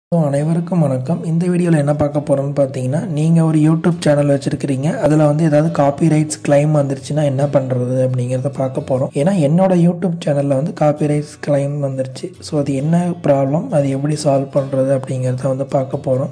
so அனைவருக்கும் வணக்கம் இந்த வீடியோவில் என்ன பார்க்க போகிறோம்னு பார்த்தீங்கன்னா நீங்கள் ஒரு யூடியூப் சேனல் வச்சுருக்கிறீங்க அதில் வந்து ஏதாவது காப்பி ரைட்ஸ் கிளைம் வந்துருச்சுன்னா என்ன பண்ணுறது அப்படிங்கிறத பார்க்க போகிறோம் ஏன்னா என்னோட யூடியூப் சேனலில் வந்து காப்பி ரைட்ஸ் கிளைம் வந்துருச்சு ஸோ அது என்ன ப்ராப்ளம் அது எப்படி சால்வ் பண்ணுறது அப்படிங்கிறத வந்து பார்க்க போகிறோம்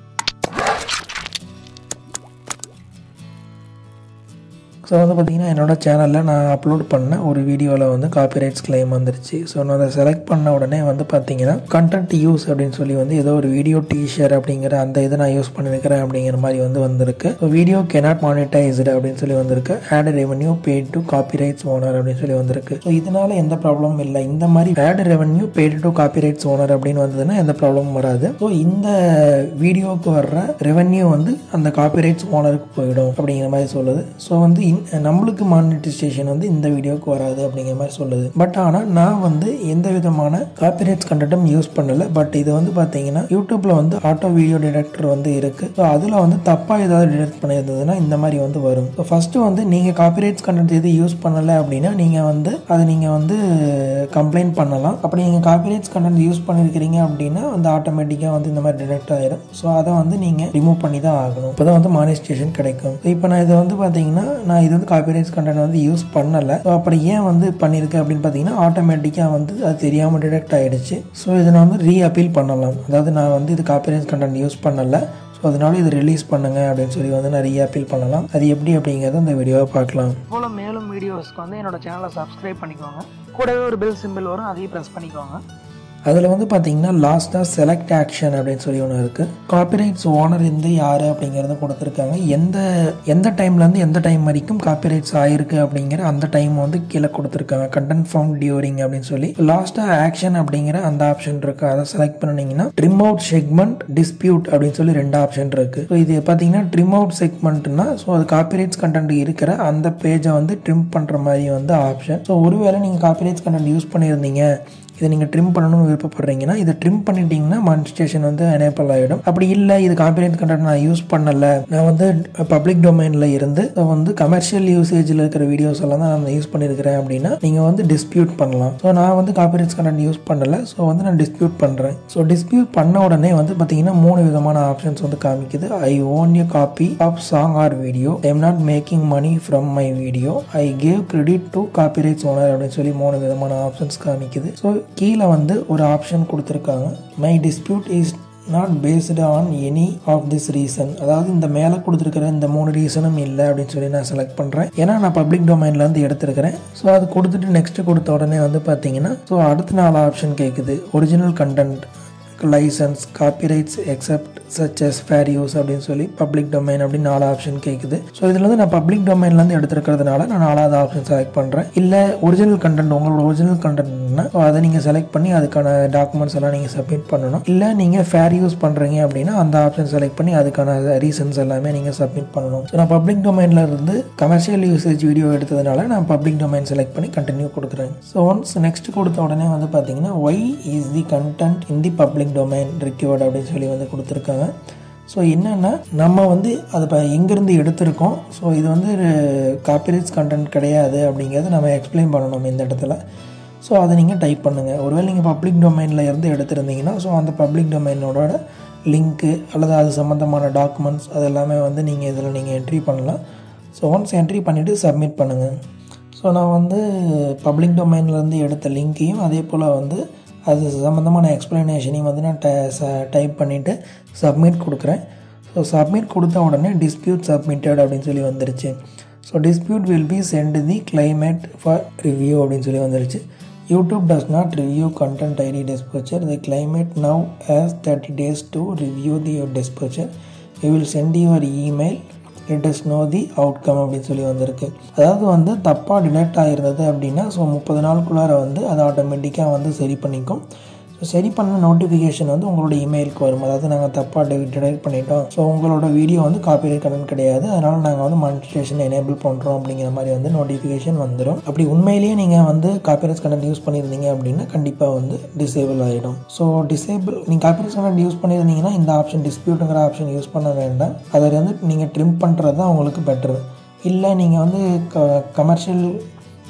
ஸோ வந்து பார்த்தீங்கன்னா என்னோட சேனலில் நான் அப்லோட் பண்ண ஒரு வீடியோவில் வந்து காப்பிரைட்ஸ் கிளைம் வந்துருச்சு ஸோ நான் அதை செலக்ட் பண்ண உடனே வந்து பார்த்தீங்கன்னா கண்டென்ட் யூஸ் அப்படின்னு சொல்லி வந்து ஏதோ ஒரு வீடியோ டீஷர் அப்படிங்கிற அந்த இதை நான் யூஸ் பண்ணியிருக்கிறேன் அப்படிங்கிற மாதிரி வந்து வந்திருக்கு ஸோ வீடியோ கெனாட் மானிட்டைஸ்டு அப்படின்னு சொல்லி வந்திருக்கு ad revenue paid to copyrights owner அப்படின்னு சொல்லி வந்திருக்கு ஸோ இதனால எந்த ப்ராப்ளமும் இல்லை இந்த மாதிரி ad revenue paid to copyrights owner அப்படின்னு வந்ததுன்னா எந்த ப்ராப்ளமும் வராது ஸோ இந்த வீடியோவுக்கு வர்ற ரெவன்யூ வந்து அந்த காப்பிரைட்ஸ் ஓனருக்கு போயிடும் அப்படிங்கிற மாதிரி சொல்லுது ஸோ வந்து இன்- நம்மளுக்கு மானிட்டைசேஷன் வந்து இந்த வீடியோக்கு வராது அப்படிங்கிற மாதிரி சொல்லுது பட் ஆனால் நான் வந்து எந்த விதமான காப்பிரைட்ஸ் கண்டென்ட்டும் யூஸ் பண்ணல பட் இது வந்து பார்த்தீங்கன்னா யூடியூப்ல வந்து ஆட்டோ வீடியோ டிடெக்டர் வந்து இருக்கு ஸோ அதில் வந்து தப்பாக ஏதாவது டிடெக்ட் பண்ணியிருந்ததுன்னா இந்த மாதிரி வந்து வரும் ஸோ ஃபர்ஸ்ட் வந்து நீங்கள் காப்பிரைட்ஸ் கண்டென்ட் எது யூஸ் பண்ணலை அப்படின்னா நீங்கள் வந்து அதை நீங்கள் வந்து கம்ப்ளைண்ட் பண்ணலாம் அப்படி நீங்கள் காப்பிரைட்ஸ் கண்டென்ட் யூஸ் பண்ணியிருக்கிறீங்க அப்படின்னா வந்து ஆட்டோமேட்டிக்காக வந்து இந்த மாதிரி டிடெக்ட் ஆயிடும் ஸோ அதை வந்து நீங்கள் ரிமூவ் பண்ணி தான் ஆகணும் இப்போ தான் வந்து மானிஸ்டேஷன் கிடைக்கும் இப்போ நான் இதை வந்து பார்த்தீங்கன்னா நான் இது வந்து காப்பிரைட்ஸ் கண்டென்ட் வந்து யூஸ் பண்ணலை ஸோ அப்படி ஏன் வந்து பண்ணியிருக்கேன் அப்படின்னு பார்த்தீங்கன்னா ஆட்டோமேட்டிக்காக வந்து அது தெரியாமல் டிடெக்ட் ஆகிடுச்சு ஸோ இதை நான் வந்து ரீ அப்பீல் பண்ணலாம் அதாவது நான் வந்து இது காப்பிரைட்ஸ் கண்டென்ட் யூஸ் பண்ணலை ஸோ அதனால இது ரிலீஸ் பண்ணுங்க அப்படின்னு சொல்லி வந்து நான் ரீ அப்பீல் பண்ணலாம் அது எப்படி அப்படிங்கிறத இந்த வீடியோவை பார்க்கலாம் போல் மேலும் வீடியோஸ்க்கு வந்து என்னோட சேனலை சப்ஸ்கிரைப் பண்ணிக்கோங்க கூடவே ஒரு பெல் சிம்பிள் வரும் அதையும் ப்ரெஸ் பண்ணிக்கோங்க அதில் வந்து பார்த்தீங்கன்னா லாஸ்ட்டாக செலக்ட் ஆக்ஷன் அப்படின்னு சொல்லி ஒன்று இருக்குது காப்பிரைட்ஸ் ஓனர் இருந்து யார் அப்படிங்கிறத கொடுத்துருக்காங்க எந்த எந்த டைம்லேருந்து எந்த டைம் வரைக்கும் காப்பிரைட்ஸ் ஆயிருக்கு அப்படிங்கிற அந்த டைம் வந்து கீழே கொடுத்துருக்காங்க கண்டென்ட் ஃபார்ம் டியூரிங் அப்படின்னு சொல்லி லாஸ்ட்டாக ஆக்ஷன் அப்படிங்கிற அந்த ஆப்ஷன் இருக்குது அதை செலக்ட் பண்ணிங்கன்னா ட்ரிம் அவுட் செக்மெண்ட் டிஸ்பியூட் அப்படின்னு சொல்லி ரெண்டு ஆப்ஷன் இருக்குது ஸோ இது பார்த்தீங்கன்னா ட்ரிம் அவுட் செக்மெண்ட்னா ஸோ அது காப்பிரைட்ஸ் கண்டென்ட் இருக்கிற அந்த பேஜை வந்து ட்ரிம் பண்ணுற மாதிரி வந்து ஆப்ஷன் ஸோ ஒருவேளை நீங்கள் காப்பிரைட்ஸ் கண்டென்ட் யூஸ் பண்ணியிருந்தீங்க இதை நீங்கள் ட்ரிம் பண்ணணும்னு விருப்பப்படுறீங்கன்னா இதை ட்ரிம் பண்ணிட்டீங்கன்னா மானிஸ்டேஷன் வந்து எனேபிள் ஆகிடும் அப்படி இல்லை இது காப்பிரைட் கண்டென்ட் நான் யூஸ் பண்ணலை நான் வந்து பப்ளிக் டொமைனில் இருந்து so வந்து கமர்ஷியல் யூசேஜில் இருக்கிற வீடியோஸ் எல்லாம் தான் நான் யூஸ் பண்ணியிருக்கிறேன் அப்படின்னா நீங்கள் வந்து டிஸ்பியூட் பண்ணலாம் ஸோ நான் வந்து காப்பிரைட்ஸ் கண்டென்ட் யூஸ் பண்ணலை ஸோ வந்து நான் டிஸ்பியூட் பண்ணுறேன் ஸோ டிஸ்பியூட் பண்ண உடனே வந்து பார்த்தீங்கன்னா மூணு விதமான ஆப்ஷன்ஸ் வந்து காமிக்குது I own a copy of song or video I am not making money from my video I gave credit to copyrights owner அப்படின்னு சொல்லி மூணு விதமான ஆப்ஷன்ஸ் காமிக்குது ஸோ கீழே வந்து ஒரு ஆப்ஷன் கொடுத்துருக்காங்க my dispute is not based on any of this reason அதாவது இந்த மேலே கொடுத்துருக்கிற இந்த மூணு ரீசனும் இல்லை அப்படின்னு சொல்லி நான் செலக்ட் பண்ணுறேன் ஏன்னா நான் பப்ளிக் டொமைன்லேருந்து எடுத்துருக்கிறேன் ஸோ அது கொடுத்துட்டு நெக்ஸ்ட் கொடுத்த உடனே வந்து பார்த்தீங்கன்னா ஸோ அடுத்த நாலு ஆப்ஷன் கேட்குது original content license copyrights except such as fair use அப்படின்னு சொல்லி பப்ளிக் டொமைன் அப்படின்னு நாலு ஆப்ஷன் கேட்குது ஸோ இதில் வந்து நான் பப்ளிக் டொமைன்லேருந்து எடுத்துருக்கிறதுனால நான் நாலாவது ஆப்ஷன் செலக்ட் பண்ணுறேன் இல்லை ஒரிஜினல் கண்டென்ட் உங்களோட ஒரிஜினல் கண்டென்ட்னா ஸோ அதை நீங்கள் செலக்ட் பண்ணி அதுக்கான டாக்குமெண்ட்ஸ் எல்லாம் நீங்கள் சப்மிட் பண்ணணும் இல்லை நீங்கள் ஃபேர் யூஸ் பண்ணுறீங்க அப்படின்னா அந்த ஆப்ஷன் செலக்ட் பண்ணி அதுக்கான ரீசன்ஸ் எல்லாமே நீங்கள் சப்மிட் பண்ணணும் ஸோ நான் பப்ளிக் டொமைனில் இருந்து கமர்ஷியல் யூசேஜ் வீடியோ எடுத்ததுனால நான் பப்ளிக் டொமைன் செலக்ட் பண்ணி கண்டினியூ கொடுக்குறேன் ஸோ ஒன்ஸ் நெக்ஸ்ட் கொடுத்த உடனே வந்து பார்த்தீங்கன்னா why is the content in the public domain required அப்படின்னு சொல்லி வந்து கொடுத்துருக்காங்க ஸோ என்னென்னா நம்ம வந்து அதை இப்போ எங்கேருந்து எடுத்திருக்கோம் ஸோ இது வந்து காப்பிரைட்ஸ் கண்டென்ட் கிடையாது அப்படிங்கிறத நம்ம எக்ஸ்பிளைன் பண்ணணும் இந்த இடத்துல ஸோ அதை நீங்கள் டைப் பண்ணுங்கள் ஒருவேளை நீங்கள் பப்ளிக் டொமைனில் இருந்து எடுத்திருந்தீங்கன்னா ஸோ அந்த பப்ளிக் டொமைனோட லிங்க்கு அல்லது அது சம்மந்தமான டாக்குமெண்ட்ஸ் அது எல்லாமே வந்து நீங்கள் இதில் நீங்கள் என்ட்ரி பண்ணலாம் ஸோ ஒன்ஸ் என்ட்ரி பண்ணிவிட்டு சப்மிட் பண்ணுங்கள் ஸோ நான் வந்து பப்ளிக் டொமைன்லேருந்து எடுத்த லிங்க்கையும் அதே போல் வந்து அது சம்மந்தமான எக்ஸ்ப்ளனேஷனையும் வந்து நான் டைப் பண்ணிவிட்டு சப்மிட் கொடுக்குறேன் ஸோ சப்மிட் கொடுத்த உடனே டிஸ்பியூட் சப்மிட்டட் அப்படின்னு சொல்லி வந்துருச்சு so dispute will be sent the climate for review அப்படின்னு சொல்லி வந்துருச்சு YouTube does not review content ID dispatcher the climate now has thirty days to review the dispatcher we will send your email let us know the outcome அப்படின்னு சொல்லி வந்திருக்கு அதாவது வந்து தப்பாக detect ஆகிருந்தது அப்படின்னா ஸோ முப்பது நாளுக்குள்ளார வந்து அது ஆட்டோமேட்டிக்காக வந்து சரி பண்ணிக்கும் ஸோ சரி பண்ண நோட்டிஃபிகேஷன் வந்து உங்களோட இமெயிலுக்கு வரும் அதாவது நாங்கள் தப்பாக டிடெக்ட் பண்ணிட்டோம் ஸோ உங்களோட வீடியோ வந்து காப்பிரைட் கடன் கிடையாது அதனால் நாங்கள் வந்து மானிட்டேஷன் எனேபிள் பண்ணுறோம் அப்படிங்கிற மாதிரி வந்து நோட்டிஃபிகேஷன் வந்துடும் அப்படி உண்மையிலேயே நீங்கள் வந்து காப்பிரைட் கண்டென்ட் யூஸ் பண்ணியிருந்தீங்க அப்படின்னா கண்டிப்பாக வந்து டிசேபிள் ஆகிடும் ஸோ டிசேபிள் நீங்கள் காப்பிரைட் கண்டென்ட் யூஸ் பண்ணியிருந்தீங்கன்னா இந்த ஆப்ஷன் டிஸ்பியூட்டுங்கிற ஆப்ஷன் யூஸ் பண்ண வேண்டாம் அதை வந்து நீங்கள் ட்ரிம் பண்ணுறது தான் உங்களுக்கு பெட்டர் இல்லை நீங்கள் வந்து க கமர்ஷியல்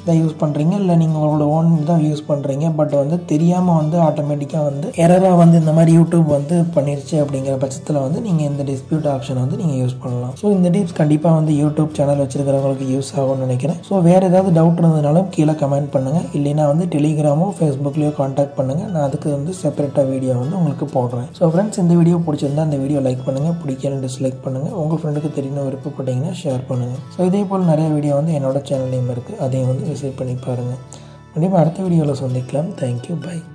தான் யூஸ் பண்ணுறீங்க இல்லை நீங்கள் உங்களோட ஓன் தான் யூஸ் பண்ணுறீங்க பட் வந்து தெரியாமல் வந்து ஆட்டோமேட்டிக்காக வந்து எரராக வந்து இந்த மாதிரி யூடியூப் வந்து பண்ணிருச்சு அப்படிங்கிற பட்சத்தில் வந்து நீங்கள் இந்த டிஸ்பியூட் ஆப்ஷன் வந்து நீங்கள் யூஸ் பண்ணலாம் ஸோ இந்த டிப்ஸ் கண்டிப்பாக வந்து யூடியூப் சேனல் வச்சிருக்கிறவங்களுக்கு யூஸ் ஆகும்னு நினைக்கிறேன் ஸோ வேறு ஏதாவது டவுட் இருந்ததுனாலும் கீழே கமெண்ட் பண்ணுங்கள் இல்லைனா வந்து டெலிகிராமோ ஃபேஸ்புக்லேயோ காண்டாக்ட் பண்ணுங்கள் நான் அதுக்கு வந்து செப்பரேட்டாக வீடியோ வந்து உங்களுக்கு போடுறேன் ஸோ ஃப்ரெண்ட்ஸ் இந்த வீடியோ பிடிச்சிருந்தா இந்த வீடியோ லைக் பண்ணுங்கள் பிடிக்கலன்னு டிஸ்லைக் பண்ணுங்கள் உங்கள் ஃப்ரெண்டுக்கு தெரியணும் விருப்பப்பட்டீங்கன்னா ஷேர் பண்ணுங்கள் ஸோ இதே போல் நிறைய வீடியோ வந்து என்னோட சேனல்லையும் இருக்குது அதையும் வந்து விசிட் பண்ணி பாருங்கள் கண்டிப்பாக அடுத்த வீடியோவில் சந்திக்கலாம் தேங்க்யூ பை